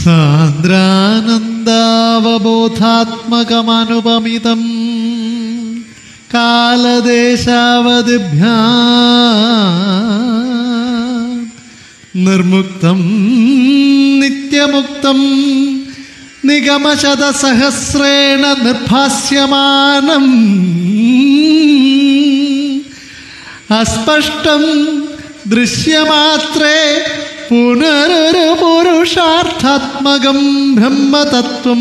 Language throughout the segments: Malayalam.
സാന്ദ്രാനന്ദാവബോധാത്മകമനുപമിതം കാലദേശാവതിഭ്യാ നിർമുക്തം നിത്യമുക്തം നിഗമശതസഹസ്രേണ നിർഭാസ്യമാനം അസ്പഷ്ടം ദൃശ്യമാത്രേ പുനരൊരു പുരുഷാർത്ഥാത്മകം ബ്രഹ്മതത്വം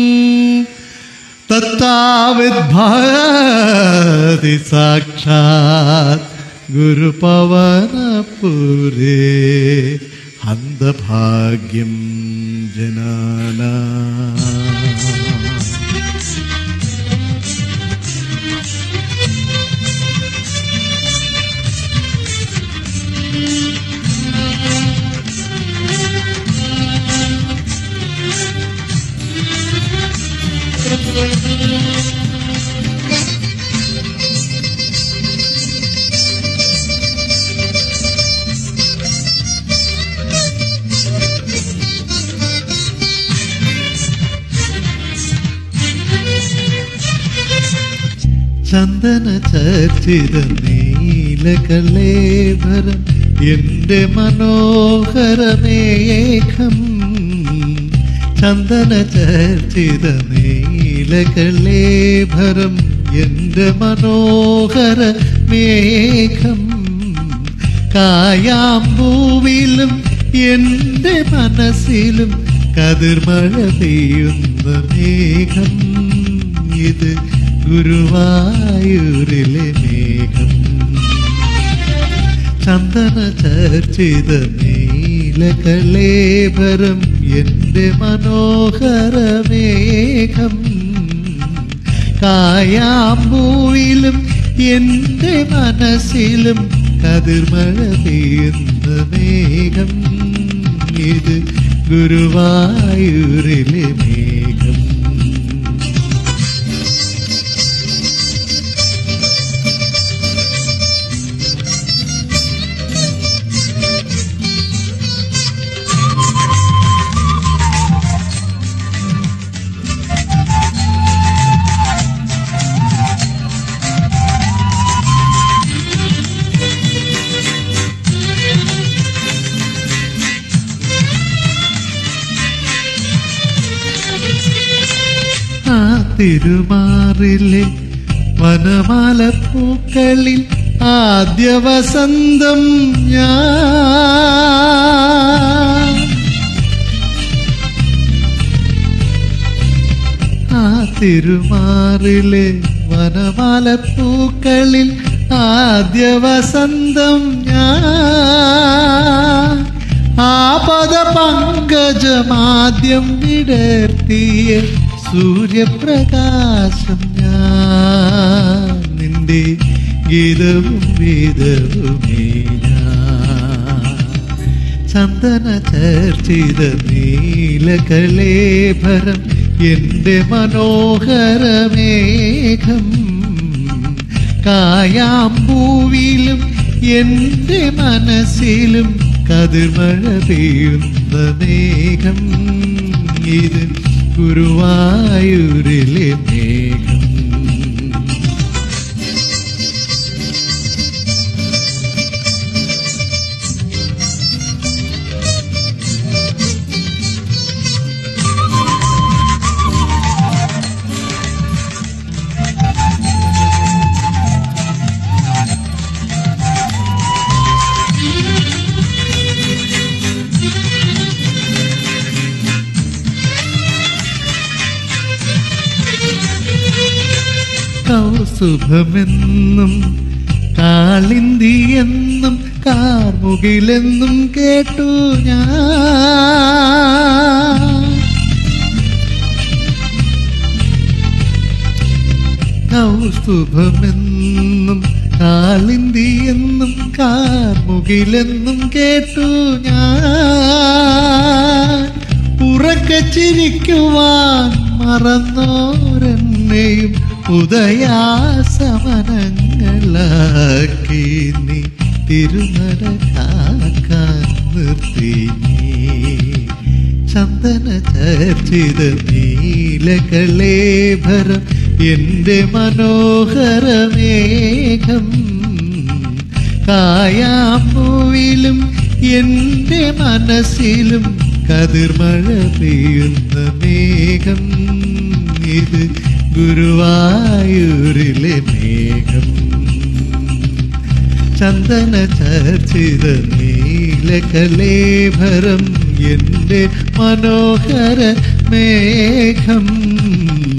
തത്താവിദ്ഭാതി സാക്ഷാത് ഗുരുപവനപുരേ ഹന്തഭാഗ്യം ജനാനാ ചന്ദന ചർച്ചിത നീലകലേഭരം എന്റെ മനോഹരമേഘം ചന്ദന ചർച്ചിത നീലകലേഭരം എന്റെ മനോഹര മേഘം കായാമ്പൂവിലും എന്റെ മനസ്സിലും കതിർമഴ പെയ്യുന്ന മേഘം ഇത് ഗുരുവായൂരിലെ മേഘം ചന്ദന ചർച്ചിത നീലകലേഭരം എന്റെ മനോഹര മേഘം കായാമ്പൂവിലും എന്റെ മനസ്സിലും കതിർമഴ പെയ്യുന്ന മേഘം ഇത് ഗുരുവായൂരിലെ മേഘം ആ തിരുമാറിലെ വനമാല പൂക്കളിൽ ആദ്യ വസന്തം ഞാൻ ആ തിരുമാറിലെ വനമാല പൂക്കളിൽ ആദ്യ വസന്തം ഞാൻ ആ പദ പങ്കജമാദ്യം വിടർത്തിയ സൂര്യപ്രകാശം ഞാൻ നിന്റെ ഗീതവും വേദവുമേ ഞാൻ ചന്ദന ചർച്ചിത നീലകലേഭരം എന്റെ മനോഹരമേഘം കായാമ്പൂവിലും എന്റെ മനസ്സിലും കതിർമഴ പെയ്യുന്ന മേഘം ഇത് ഗുരുവായൂരിലെ മേഘം കൗസുഭമെന്നും കാളിന്തി എന്നും കാർമുകിലെന്നും കേട്ടു ഞാൻ കൗസ്തുഭമെന്നും കാളിന്തി എന്നും കാർമുകിലെന്നും കേട്ടു ഞാൻ ഉറക്കെ ചിരിക്കുവാൻ മറന്നോരെന്നെയും ഉദയാസമനങ്ങളാക്കി നീ തിരുനട കാക്കാൻ നിർത്തി നീ ചന്ദന ചർച്ചിത നീലകളേഭരം എൻ്റെ മനോഹരമേഘം കായാമ്പൂവിലും എൻ്റെ മനസ്സിലും കതിർമഴ പെയ്യുന്ന മേഘം ഇത് ഗുരുവായൂരിലെ മേഘം ചന്ദന ചർച്ചിത നീലകലേഭരം എൻ്റെ മനോഹര മേഘം